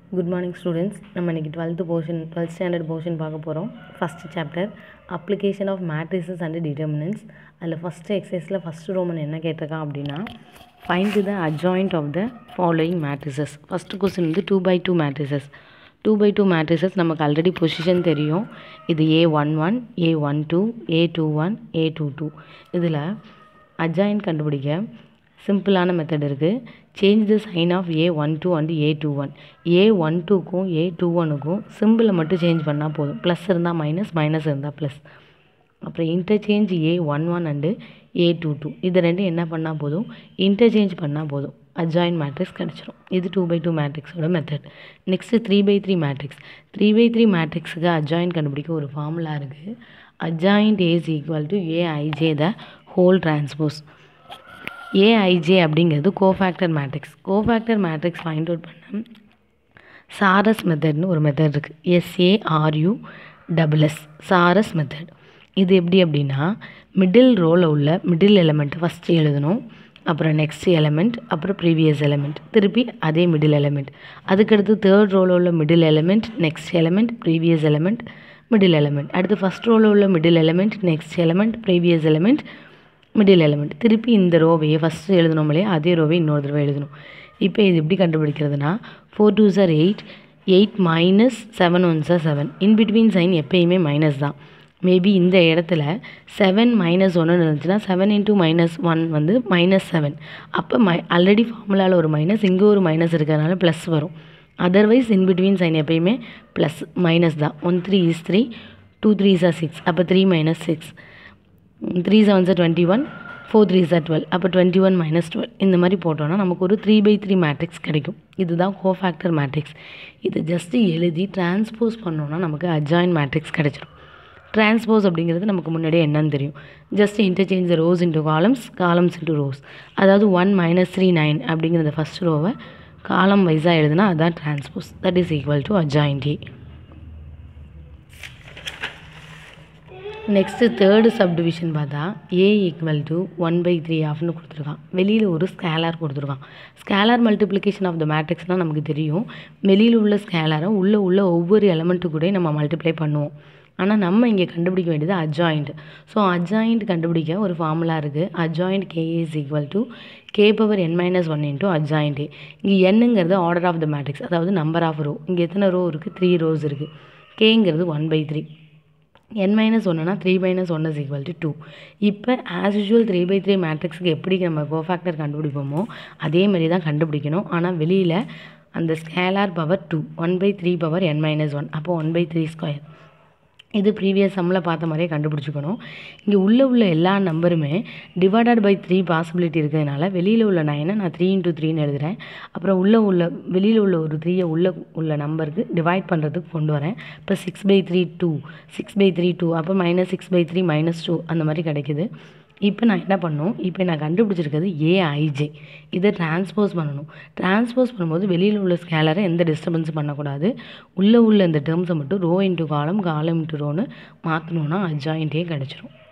good morning students நம்ம இன்றைக்கி twelfth portion twelfth standard portion பார்க்க போகிறோம் first chapter application of matrices and determinants அதில் ஃபஸ்ட்டு எக்ஸசைஸில் ஃபஸ்ட்டு ரோமன் என்ன கேட்டிருக்கான் அப்படின்னா find the adjoint of the following matrices first question வந்து two by two matrices two by two matrices நமக்கு already position தெரியும் இது A one one A one two A two one A two two இதில் adjoint கண்டுபிடிக்க சிம்பிளான method இருக்குது change the sign of A one two and A two one A one டூக்கும் A two ஒனுக்கும் சிம்பிளை மட்டும் சேஞ்ச் பண்ணால் போதும் ப்ளஸ் இருந்தால் மைனஸ் மைனஸ் இருந்தால் ப்ளஸ் அப்புறம் interchange A one one and A two two இது ரெண்டும் என்ன பண்ணால் போதும் இன்டர்சேஞ்ச் பண்ணால் போதும் அட்ஜாயின் மேட்ரிக்ஸ் கிடச்சிரும் இது டூ பை டூ மேட்ரிக்ஸோட method next three by three matrix three by three மேட்ரிக்ஸுக்கு அட்ஜாயின் கண்டுபிடிக்க ஒரு ஃபார்முலா இருக்குது adjoint is equal to AIJ the whole transpose AIJ அப்படிங்கிறது cofactor matrix cofactor matrix find out பண்ண சாரஸ் மெத்தட்னு ஒரு மெத்தட் இருக்குது எஸ்ஏஆர்யூ double S சாரஸ் method இது எப்படி அப்படின்னா மிடில் ரோவில் உள்ள மிடில் எலமெண்ட்டை ஃபஸ்ட்டு எழுதணும் அப்புறம் நெக்ஸ்ட் எலமெண்ட் அப்புறம் ப்ரீவியஸ் எலமெண்ட் திருப்பி அதே மிடில் எலமெண்ட் அதுக்கடுத்து தேர்ட் ரோவில் உள்ள middle element next element previous element middle element அடுத்து ஃபஸ்ட் ரோவில் உள்ள middle element next element previous element middle element திருப்பி இந்த ரோவையே ஃபஸ்ட்டு எழுதணும் இல்லையா அதே ரோவை இன்னொரு தடவை எழுதணும் இப்போ இது எப்படி கண்டுபிடிக்கிறதுனா four two are eight eight minus seven one are seven in between sign எப்பயுமே மைனஸ் தான் மேபி இந்த இடத்துல செவன் மைனஸ் ஒன்று இருந்துச்சுன்னா செவன் இன்ட்டு மைனஸ் ஒன் வந்து மைனஸ் செவன் அப்போ மை ஆல்ரெடி ஃபார்முலாவில் ஒரு மைனஸ் இங்கே ஒரு மைனஸ் இருக்கிறதுனால ப்ளஸ் வரும் அதர்வைஸ் இன்பிட்வீன் சைன் எப்பயுமே ப்ளஸ் மைனஸ் தான் one three is three two three are six அப்போ three minus six three seven are twenty one four three are twelve அப்போ டுவெண்ட்டி ஒன் மைனஸ் டுவெல் இந்த மாதிரி போட்டோன்னா நமக்கு ஒரு த்ரீ பை த்ரீ மேட்ரிக்ஸ் கிடைக்கும் இதுதான் கோஃபேக்டர் மேட்ரிக்ஸ் இது ஜஸ்ட்டு எழுதி டிரான்ஸ்போஸ் பண்ணோன்னா நமக்கு அட்ஜாயின் மேட்ரிக்ஸ் கிடைச்சிடும் டிரான்ஸ்போஸ் அப்படிங்கிறது நமக்கு முன்னாடியே என்னன்னு தெரியும் just interchange rows into columns columns into rows அதாவது ஒன் மைனஸ் த்ரீ நைன் அப்படிங்கிறத ஃபஸ்ட் ரோவை காலம் வைஸாக எழுதுனா அதுதான் transpose that is equal to adjoint A next third subdivision பார்த்தா A equal to one by three ஆஃப்னு கொடுத்துருக்கான் வெளியில் ஒரு ஸ்கேலார் கொடுத்துருக்கான் ஸ்கேலார் மல்டிப்ளிகேஷன் ஆஃப் த மேட்ரிக்ஸ்னால் நமக்கு தெரியும் வெளியில் உள்ள ஸ்கேலாரை உள்ளே உள்ள ஒவ்வொரு எலமெண்ட்டு கூட நம்ம மல்டிப்ளை பண்ணுவோம் ஆனால் நம்ம இங்கே கண்டுபிடிக்க வேண்டியது அட்ஜாயிண்ட் ஸோ அட்ஜாயிண்ட் கண்டுபிடிக்க ஒரு ஃபார்முலா இருக்குது adjoint K is equal to K power N minus one into adjoint இங்கே என்னங்கிறது ஆர்டர் ஆஃப் த மேட்ரிக்ஸ் அதாவது நம்பர் ஆஃப் ரோ இங்கே எத்தனை ரோ இருக்குது த்ரீ ரோஸ் இருக்குது கேங்கிறது one by three N minus ஒன்றுனா three minus one is equal to two இப்போ as usual three by three மேட்ரிக்ஸுக்கு எப்படி நம்ம கோஃபேக்டர் கண்டுபிடிப்போமோ அதே மாதிரி தான் கண்டுபிடிக்கணும் ஆனால் வெளியில் அந்த scalar power two one by three power N minus one அப்போ ஒன் பை த்ரீ ஸ்கொயர் இது ப்ரீவியஸ் சம்மில் பார்த்த மாதிரியே கண்டுபிடிச்சிக்கணும் இங்கே உள்ளே உள்ள எல்லா நம்பருமே டிவைடட் பை த்ரீ பாசிபிலிட்டி இருக்கிறதுனால வெளியில் உள்ள நைனை நான் த்ரீ இன்ட்டு த்ரீன்னு எழுதுகிறேன் அப்புறம் உள்ளே உள்ள வெளியில் உள்ள ஒரு த்ரீயை உள்ளே உள்ள நம்பருக்கு டிவைட் பண்ணுறதுக்கு கொண்டு வரேன் இப்போ six by three two six by three two அப்போ minus six by three minus two அந்த மாதிரி கிடைக்குது இப்போ நான் என்ன பண்ணணும் இப்போ நான் கண்டுபிடிச்சிருக்கிறது ஏஐஜே இதை டிரான்ஸ்போஸ் பண்ணணும் டிரான்ஸ்போஸ் பண்ணும்போது வெளியில் உள்ள ஸ்கேலரை எந்த டிஸ்டர்பன்ஸும் பண்ணக்கூடாது உள்ளே உள்ள இந்த டேர்ம்ஸை மட்டும் ரோ இன்ட்டு காலம் காலம் இன்ட்டு ரோன்னு மாற்றணுன்னா அட்ஜாயின்ட்டே கிடச்சிரும்